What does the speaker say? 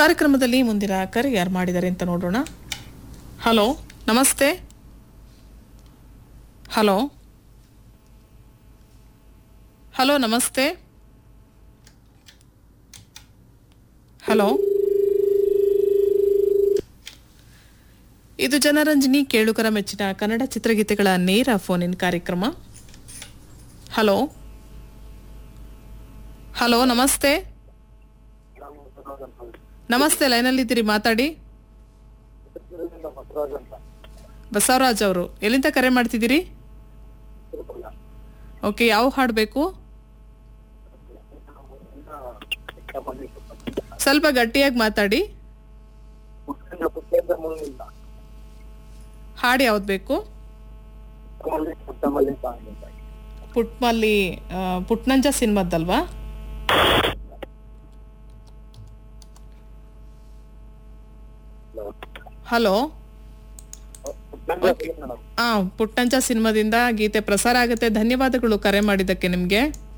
ಕಾರ್ಯಕ್ರಮದಲ್ಲಿ ಮುಂದಿನ ಕರೆ ಯಾರು ಮಾಡಿದ್ದಾರೆ ಅಂತ ನೋಡೋಣ ಹಲೋ ನಮಸ್ತೆ ಹಲೋ ಹಲೋ ನಮಸ್ತೆ ಹಲೋ ಇದು ಜನರಂಜನಿ ಕೇಳುಗರ ಮೆಚ್ಚಿನ ಕನ್ನಡ ಚಿತ್ರಗೀತೆಗಳ ನೇರ ಫೋನ್ ಇನ್ ಕಾರ್ಯಕ್ರಮ ಹಲೋ ಹಲೋ ನಮಸ್ತೆ ನಮಸ್ತೆ ಲೈನಲ್ಲಿದ್ದೀರಿ ಮಾತಾಡಿ ಬಸವರಾಜ್ ಅವರು ಎಲ್ಲಿಂದ ಕರೆ ಮಾಡ್ತಿದ್ದೀರಿ ಓಕೆ ಯಾವ ಹಾಡು ಬೇಕು ಸ್ವಲ್ಪ ಗಟ್ಟಿಯಾಗಿ ಮಾತಾಡಿ ಹಾಡು ಯಾವ್ದು ಬೇಕು ಪುಟ್ಮಲ್ಲಿ ಆ, ಪುಟ್ನಂಜ ಸಿನಿಮಾದ್ದಲ್ವಾ ಹಲೋ ಆ ಪುಟ್ಟಂಚ ಸಿನಿಮಾದಿಂದ ಗೀತೆ ಪ್ರಸಾರ ಆಗುತ್ತೆ ಧನ್ಯವಾದಗಳು ಕರೆ ಮಾಡಿದ್ದಕ್ಕೆ ನಿಮ್ಗೆ